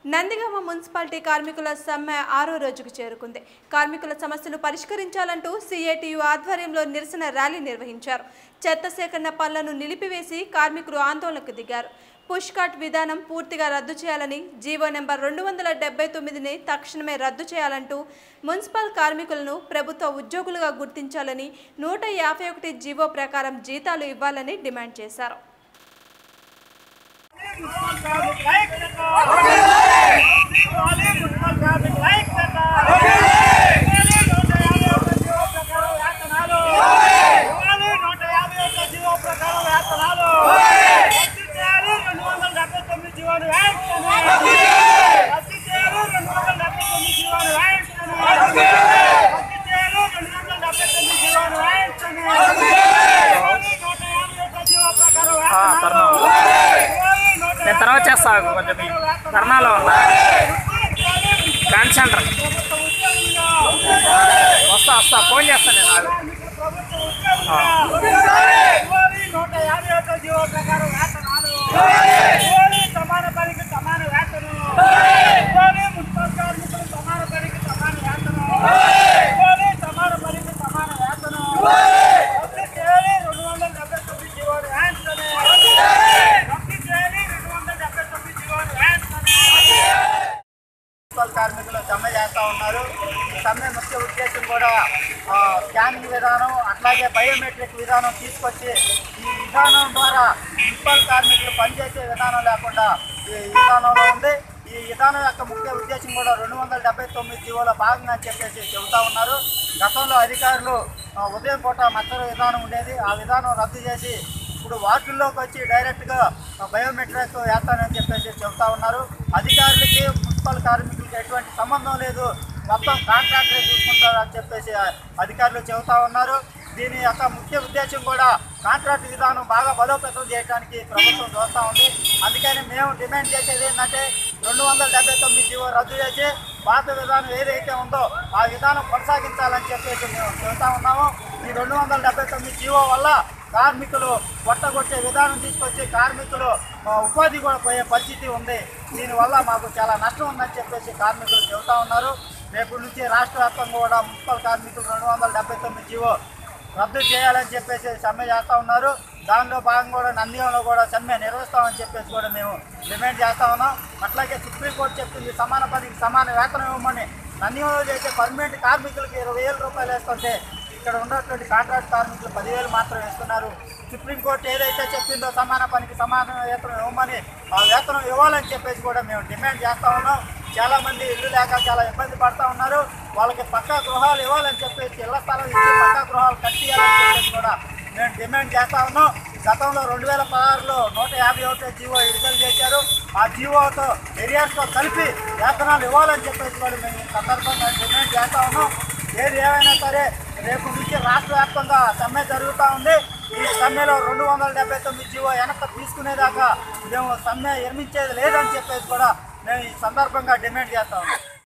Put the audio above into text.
Nandigama municipality కార్మికుల సమ్మె ఆరో రోజుకు చేరుకుంది కార్మికుల సమస్యలు పరిష్కరించాలంటూ సిఐటియు ఆధ్వర్యంలో నిరసన ర్యాలీ నిర్వహించారు చెత్త సేకరణ పనులను నిలిపివేసి కార్మికులు ఆందోళనకు దిగారు పుష్ కట్ విధానం పూర్తిగా రద్దు చేయాలని జీవో నెంబర్ రెండు వందల డెబ్బై తొమ్మిదిని తక్షణమే రద్దు చేయాలంటూ మున్సిపల్ కార్మికులను ప్రభుత్వ ఉద్యోగులుగా గుర్తించాలని నూట యాభై ఒకటి జీవో ప్రకారం జీతాలు ఇవ్వాలని డిమాండ్ చేశారు నేను తర్వాత చేస్తా కొంచెం ఈ ధర్నాలో ఉన్నా బ్రాంచ్ సెంటర్ వస్తా వస్తా ఫోన్ చేస్తాను నేను ఆగు. ఆ. సమాన పనికి సమాన వేతనం మున్సిపల్ కార్మికులు సమాన పనికి సమాన వేతనం సమాన పనికి సమాన వేతనం రద్దు చేయాలి రెండు వందల డెబ్బై తొమ్మిది జీవోలు వేయించండి రద్దు చేయాలి రెండు వందల డెబ్బై తొమ్మిది జీవోలు వేయించండి మున్సిపల్ కార్మికులు సమ్మె చేస్తూ ఉన్నారు ఈ సమ్మె ముఖ్య ఉద్దేశం కూడా ఆ, స్కానింగ్ విధానం అట్లాగే బయోమెట్రిక్ విధానం తీసుకొచ్చి ఈ విధానం ద్వారా మున్సిపల్ కార్మికులు పనిచేసే విధానం లేకుండా ఈ విధానంలో ఉంది ఈ విధానం యొక్క ముఖ్య ఉద్దేశం కూడా రెండు వందల డెబ్బై తొమ్మిది జీవోలో భాగంగా అని చెప్పేసి చెబుతా ఉన్నారు గతంలో అధికారులు ఆ, ఉదయం పూట మచ్చర విధానం ఉండేది ఆ విధానం రద్దు చేసి ఇప్పుడు వార్డుల్లోకి వచ్చి డైరెక్ట్గా బయోమెట్రిక్ వేస్తానని చెప్పేసి చెబుతా ఉన్నారు అధికారులకి మున్సిపల్ కార్మికులకి ఎటువంటి సంబంధం లేదు మొత్తం కాంట్రాక్టరే చూసుకుంటారు అని చెప్పేసి అధికారులు చెబుతా ఉన్నారు దీని యొక్క ముఖ్య ఉద్దేశం కూడా కాంట్రాక్ట్ విధానం బాగా బలోపేతం చేయడానికి ప్రభుత్వం చూస్తూ ఉంది అందుకని మేము డిమాండ్ చేసేది ఏంటంటే రెండు వందల డెబ్బై తొమ్మిది జీవో రద్దు చేసి పాత విధానం ఏదైతే ఉందో ఆ విధానం కొనసాగించాలని చెప్పేసి మేము చెబుతా ఉన్నాము ఈ రెండు వందల డెబ్బై తొమ్మిది జీవో వల్ల కార్మికులు కొట్టగొట్టే విధానం తీసుకొచ్చి కార్మికులు ఆ, ఉపాధి కూడా పోయే పరిస్థితి ఉంది దీనివల్ల మాకు చాలా నష్టం ఉందని చెప్పేసి కార్మికులు చెబుతా ఉన్నారు రేపు నుంచి రాష్ట్ర వ్యాప్తంగా కూడా మున్సిపల్ కార్మికులు రెండు వందల డెబ్బై తొమ్మిది జీవో రద్దు చేయాలని చెప్పేసి సమ్మె చేస్తూ ఉన్నారు దానిలో భాగంగా కూడా నంద్యంలో కూడా సమ్మె నిర్వహిస్తామని చెప్పేసి కూడా మేము డిమాండ్ చేస్తా ఉన్నాం అట్లాగే సుప్రీంకోర్టు చెప్పింది సమాన పనికి సమాన వేతనం ఇవ్వమని నంద్యంలో చేసే పర్మనెంట్ కార్మికులకి ఇరవై వేల రూపాయలు వేస్తుంటే ఇక్కడ ఉన్నటువంటి కాంట్రాక్ట్ కార్మికులు పదివేలు మాత్రం ఇస్తున్నారు సుప్రీంకోర్టు ఏదైతే చెప్పిందో సమాన పనికి సమాన వేతనం ఇవ్వమని ఆ వేతనం ఇవ్వాలని చెప్పేసి కూడా మేము డిమాండ్ చేస్తా ఉన్నాం చాలా మంది ఇల్లు లేక చాలా ఇబ్బంది పడతా ఉన్నారు వాళ్ళకి పక్కా గృహాలు ఇవ్వాలని చెప్పేసి ఇళ్ల స్థలం ఇచ్చి పక్కా గృహాలు కట్టియాలని చెప్పేసి కూడా మేము డిమాండ్ చేస్తా ఉన్నాం గతంలో రెండు వేల పదహారులో నూట యాభై ఒకటి జీవో విడుదల చేశారు ఆ జీవోతో ఏరియాస్తో కలిపి వేతనాలు ఇవ్వాలని చెప్పేసి కూడా మేము ఈ సందర్భంగా డిమాండ్ చేస్తా ఉన్నాం ఏది ఏమైనా సరే రేపు నుంచి రాష్ట్ర వ్యాప్తంగా సమ్మె జరుగుతూ ఉంది ఈ సమ్మెలో రెండు వందల డెబ్బై తొమ్మిది జీవో వెనక్కి తీసుకునేదాకా మేము సమ్మె నిర్మించేది లేదని చెప్పేసి కూడా మేము ఈ సందర్భంగా డిమాండ్ చేస్తా ఉన్నాం